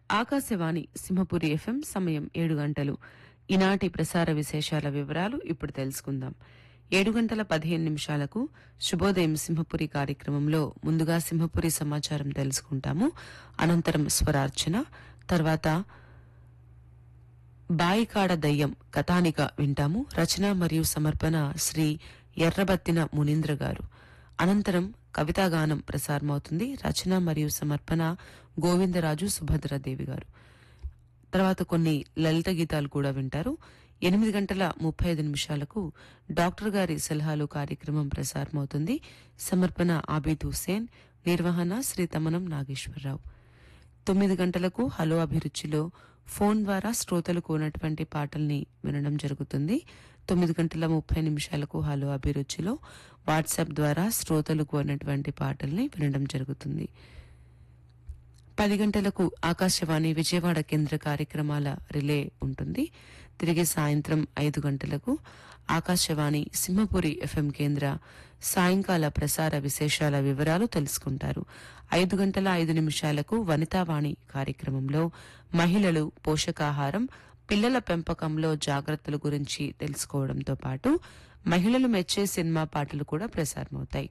Akashvani Simhapuri FM సమయం ఏడు గంటలు ఈనాటి ప్రసార విశేషాల వివరాలు ఇప్పుడు తెలుసుకుందాం ఏడు గంటల పదిహేను నిమిషాలకు శుభోదయం సింహపురి కార్యక్రమంలో ముందుగా సింహపురి సమాచారం తెలుసుకుంటాము అనంతరం స్వరార్చన తర్వాత బాయికాడ దయ్యం కథానిక వింటాము రచన మరియు సమర్పణ శ్రీ ఎర్రబత్తిన మునీంద్ర గారు అనంతరం కవితాగానం ప్రసారమవుతుంది రచన మరియు సమర్పణ గోవిందరాజు సుభద్రాదేవి గారు తర్వాత కొన్ని లలిత గీతాలు కూడా వింటారు ఎనిమిది గంటల ముప్పై ఐదు నిమిషాలకు డాక్టర్ గారి సలహాలు కార్యక్రమం ప్రసారమవుతుంది సమర్పణ ఆబిద్ హుసేన్ నిర్వహణ శ్రీ తమనం నాగేశ్వరరావు తొమ్మిది గంటలకు హలో అభిరుచిలో ఫోన్ ద్వారా శ్రోతలకు ఉన్నటువంటి పాటల్ని వినడం జరుగుతుంది తొమ్మిది గంటల ముప్పై నిమిషాలకు హలో అభిరుచిలో వాట్సాప్ ద్వారా శ్రోతలకు ఉన్నటువంటి పాటల్ని వినడం జరుగుతుంది పది గంటలకు ఆకాశవాణి విజయవాడ కేంద్ర కార్యక్రమాల రిలే ఉంటుంది తిరిగి సాయంత్రం ఐదు గంటలకు ఆకాశవాణి సింహపురి ఎఫ్ఎం కేంద్ర సాయంకాల ప్రసార విశేషాల వివరాలు తెలుసుకుంటారు ఐదు గంటల ఐదు నిమిషాలకు వనితావాణి కార్యక్రమంలో మహిళలు పోషకాహారం పిల్లల పెంపకంలో జాగ్రత్తల గురించి తెలుసుకోవడంతో పాటు మహిళలు మెచ్చే సినిమా పాటలు కూడా ప్రసారమవుతాయి